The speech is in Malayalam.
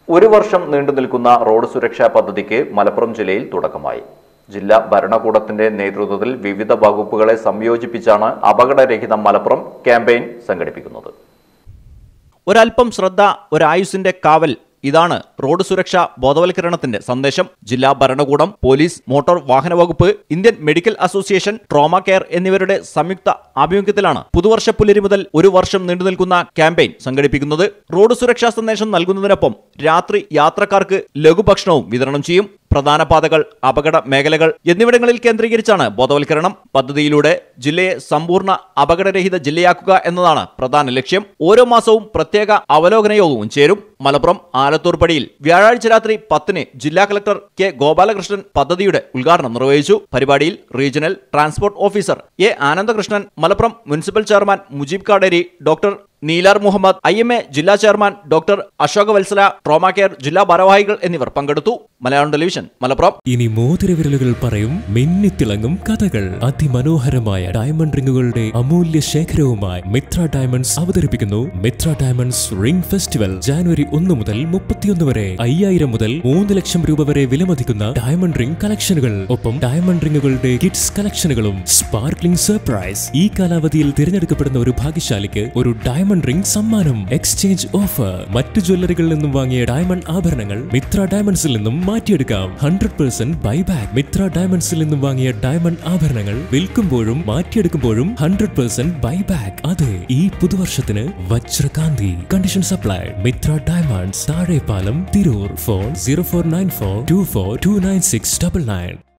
ഒരു വർഷം നീണ്ടു നിൽക്കുന്ന റോഡ് സുരക്ഷാ പദ്ധതിക്ക് മലപ്പുറം ജില്ലയിൽ തുടക്കമായി ജില്ലാ ഭരണകൂടത്തിന്റെ നേതൃത്വത്തിൽ വിവിധ വകുപ്പുകളെ സംയോജിപ്പിച്ചാണ് അപകടരഹിത മലപ്പുറം ക്യാമ്പയിൻ സംഘടിപ്പിക്കുന്നത് ഒരൽപ്പം ശ്രദ്ധ ഒരായുസിന്റെ കാവൽ ഇതാണ് റോഡ് സുരക്ഷാ ബോധവൽക്കരണത്തിന്റെ സന്ദേശം ജില്ലാ ഭരണകൂടം പോലീസ് മോട്ടോർ വാഹന വകുപ്പ് Indian Medical Association trauma care എന്നിവരുടെ സംയുക്ത ആഭിമുഖ്യത്തിലാണ് പുതുവർഷ പുലരി മുതൽ ഒരു വർഷം നീണ്ടുനിൽക്കുന്ന ക്യാമ്പയിൻ സംഘടിപ്പിക്കുന്നത് റോഡ് സുരക്ഷാ സന്ദേശം നൽകുന്നതിനൊപ്പം രാത്രി യാത്രക്കാർക്ക് ലഘുഭക്ഷണവും വിതരണം ചെയ്യും പ്രധാന പാതകൾ അപകട മേഖലകൾ എന്നിവിടങ്ങളിൽ കേന്ദ്രീകരിച്ചാണ് ബോധവൽക്കരണം പദ്ധതിയിലൂടെ ജില്ലയെ സമ്പൂർണ്ണ അപകടരഹിത ജില്ലയാക്കുക എന്നതാണ് പ്രധാന ലക്ഷ്യം ഓരോ മാസവും പ്രത്യേക അവലോകന യോഗവും ചേരും മലപ്പുറം ആലത്തൂർ പടിയിൽ വ്യാഴാഴ്ച രാത്രി പത്തിന് ജില്ലാ കളക്ടർ കെ ഗോപാലകൃഷ്ണൻ പദ്ധതിയുടെ ഉദ്ഘാടനം നിർവഹിച്ചു പരിപാടിയിൽ regional transport officer A Anandakrishnan Malappuram municipal chairman Mujeeb Kaderi doctor Neelar Muhammad I M A ജില്ലാ chairman doctor Ashoka Valsala trauma care ജില്ലാ ഭാരവാഹികൾ എന്നിവർ പങ്കെടുത്തു മലയാളം ടെലിവിഷൻ മലപ്പുറം ഇനി മോതിരവിരലുകൾ പറയും മിന്നിത്തിളങ്ങും കഥകൾ അതിമനോഹരമായ ഡയമണ്ട് റിങ്ങുകളുടെ അമൂല്യ ശേഖരവുമായി മിത്ര ഡയമണ്ട്സ് അവതരിപ്പിക്കുന്നു Mitra Diamonds ring festival January ഒന്ന് മുതൽ മുപ്പത്തിയൊന്ന് വരെ അയ്യായിരം മുതൽ മൂന്ന് ലക്ഷം രൂപ വരെ വിലമതിക്കുന്ന ഡയമണ്ട് റിംഗ് കളക്ഷനുകൾ ഒപ്പം ഡയമണ്ട് റിങ്ങുകളുടെ കിഡ്സ് കളക്ഷനുകളും സ്പാർക്ലിംഗ് സർപ്രൈസ് ഈ കാലാവധിയിൽ തിരഞ്ഞെടുക്കപ്പെടുന്ന ഒരു ഭാഗ്യശാലിക്ക് ഒരു ഡയമണ്ട് റിംഗ് സമ്മാനം എക്സ്ചേഞ്ച് ഓഫർ മറ്റു ജ്വല്ലറികളിൽ നിന്നും വാങ്ങിയ ഡയമണ്ട് ആഭരണങ്ങൾ മിത്ര ഡയമണ്ട്സിൽ നിന്നും മാറ്റിയെടുക്കാം ഹൺഡ്രഡ് പെർസെന്റ് ബൈബാക്ക് മിത്ര ഡയമണ്ട്സിൽ നിന്നും വാങ്ങിയ ഡയമണ്ട് ആഭരണങ്ങൾ വിൽക്കുമ്പോഴും മാറ്റിയെടുക്കുമ്പോഴും ഹൺഡ്രഡ് പെർസെന്റ് ബൈബാക്ക് അതെ ഈ പുതുവർഷത്തിന് വജ്രകാന്തി condition supply Mitra Diamonds Thazhepalam Tirur phone zero four nine four two four two nine six double nine